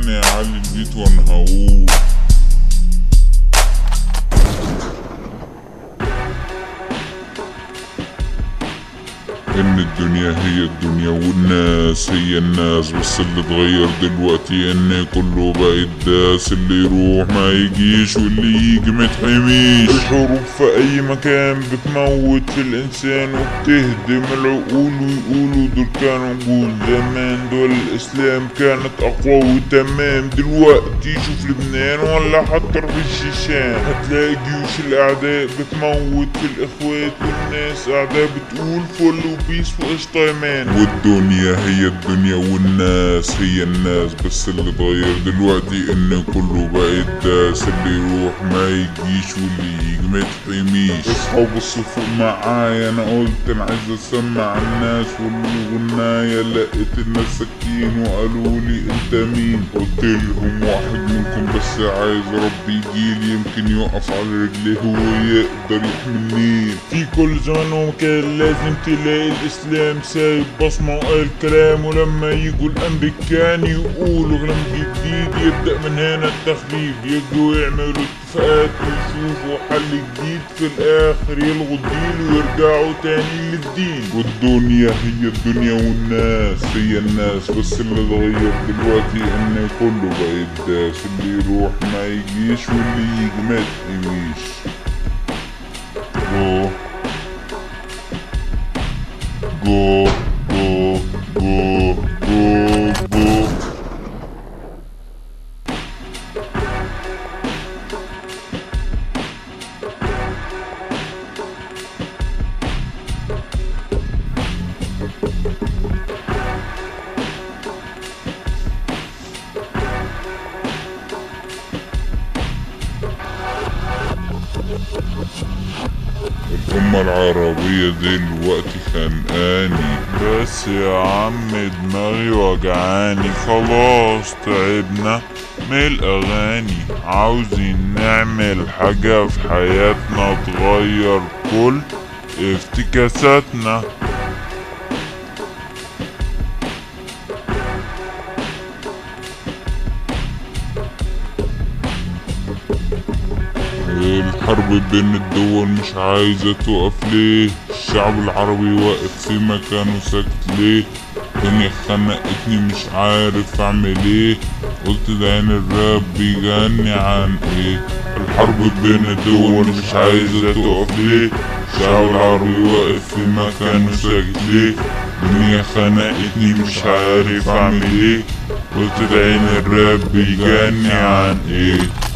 غني علي البيت وانا هقول ان الدنيا هي الدنيا والناس هي الناس بس اللي اتغير دلوقتي ان كله بقى يداس اللي يروح ما يجيش واللي يجي ما يتحميش الحروب في اي مكان بتموت في الانسان وبتهدم العقول ويقولوا دول كانوا جول زمان دول الاسلام كانت اقوى وتمام دلوقتي شوف لبنان ولا حتى في الشيشان هتلاقي جيوش الاعداء بتموت في الاخوات والناس اعداء بتقول فل وبيس وقشطة يا مان والدنيا هي الدنيا والناس هي الناس بس اللي اتغير دلوقتي ان كله بقى يداس اللي يروح ما يجيش واللي يجي ما يتحميش اصحى بصوا فوق معايا انا قلت انا عايز اسمع الناس والغناية لقيت الناس ساكتين وقالوا لي انت مين قلت لهم واحد منكم بس عايز ربي يجيلي يمكن يقف على رجليه ويقدر يحملني في كل زمان ومكان لازم تلاقي الاسلام سايب بصمة وقال كلام ولما يجوا الامريكان يقولوا غلام جديد يبدأ من هنا التخريب يجوا يعملوا اتفاقات ويشوفوا حل جديد في الاخر يلغوا الدين ويرجعوا تاني للدين والدنيا هي الدنيا والناس هي الناس بس اللي اتغير دلوقتي ان كله بقى يداس اللي يروح ما يجيش واللي يجي ما يتحميش جو go, go, go, go, go. الأمة العربية دلوقتي خانقاني بس يا عم دماغي وجعاني خلاص تعبنا من الأغاني عاوزين نعمل حاجة في حياتنا تغير كل افتكاساتنا الحرب بين الدول مش عايزة تقف ليه الشعب العربي واقف في مكانه ساكت ليه الدنيا خنقتني مش عارف اعمل ايه قلت ده عين الراب بيغني عن ايه الحرب بين الدول مش عايزة تقف ليه الشعب العربي واقف في مكانه ساكت ليه الدنيا خنقتني مش عارف اعمل ايه قلت ده عين الراب بيغني عن ايه